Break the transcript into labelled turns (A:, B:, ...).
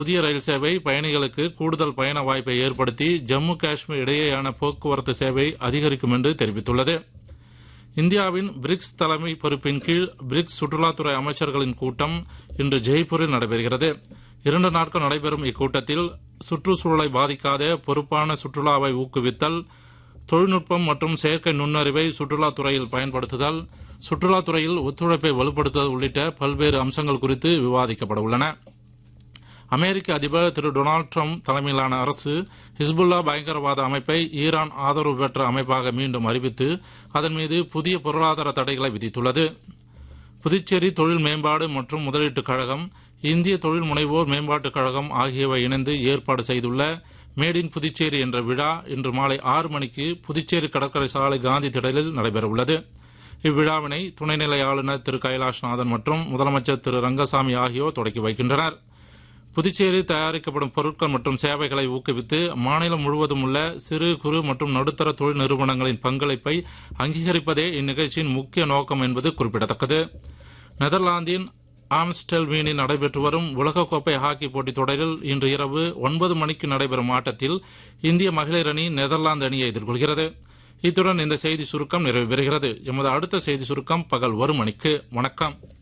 A: புதிய ரயில் சேவை பயணிகளுக்கு கூடுதல் பயண வாய்ப்பை ஏற்படுத்தி ஜம்மு காஷ்மீர் இடையேயான போக்குவரத்து சேவை அதிகரிக்கும் என்று தெரிவித்துள்ளது இந்தியாவின் பிரிக்ஸ் தலைமை பொறுப்பின் கீழ் பிரிக்ஸ் சுற்றுலாத்துறை அமைச்சர்களின் கூட்டம் இன்று ஜெய்ப்பூரில் நடைபெறுகிறது இரண்டு நாட்கள் நடைபெறும் இக்கூட்டத்தில் சுற்றுச்சூழலை பாதிக்காத பொறுப்பான சுற்றுலாவை ஊக்குவித்தல் தொழில்நுட்பம் மற்றும் செயற்கை நுண்ணறிவை சுற்றுலாத்துறையில் பயன்படுத்துதல் சுற்றுலாத்துறையில் ஒத்துழைப்பை வலுப்படுத்துதல் உள்ளிட்ட பல்வேறு அம்சங்கள் குறித்து விவாதிக்கப்பட உள்ளன அமெரிக்க அதிபர் திரு டொனால்டு ட்ரம்ப் தலைமையிலான அரசு ஹிஸ்புல்லா பயங்கரவாத அமைப்பை ஈரான் ஆதரவு பெற்ற அமைப்பாக மீண்டும் அறிவித்து அதன் மீது புதிய பொருளாதார தடைகளை விதித்துள்ளது புதுச்சேரி தொழில் மேம்பாடு மற்றும் முதலீட்டுக் கழகம் இந்திய தொழில் முனைவோர் மேம்பாட்டுக் கழகம் ஆகியவை இணைந்து ஏற்பாடு செய்துள்ள மேட் இன் புதுச்சேரி என்ற விழா இன்று மாலை ஆறு மணிக்கு புதுச்சேரி கடற்கரை சாலை காந்தி திடலில் நடைபெறவுள்ளது இவ்விழாவினை துணைநிலை ஆளுநர் திரு கைலாஷ்நாதன் மற்றும் முதலமைச்சர் திரு ரங்கசாமி ஆகியோர் தொடக்கி வைக்கின்றனர் புதுச்சேரி தயாரிக்கப்படும் பொருட்கள் மற்றும் சேவைகளை ஊக்குவித்து மாநிலம் முழுவதும் உள்ள சிறு குறு மற்றும் நடுத்தர தொழில் நிறுவனங்களின் பங்களிப்பை அங்கீகரிப்பதே இந்நிகழ்ச்சியின் முக்கிய நோக்கம் என்பது குறிப்பிடத்தக்கது நெதர்லாந்தின் ஆம்ஸ்டெல்வீனில் நடைபெற்று வரும் உலகக்கோப்பை ஹாக்கி போட்டித் தொடரில் இன்று இரவு ஒன்பது மணிக்கு நடைபெறும் ஆட்டத்தில் இந்திய மகளிர் அணி நெதர்லாந்து அணியை எதிர்கொள்கிறது இத்துடன் இந்த செய்தி சுருக்கம் நிறைவு பெறுகிறது எமது அடுத்த செய்தி சுருக்கம் பகல் ஒரு மணிக்கு வணக்கம்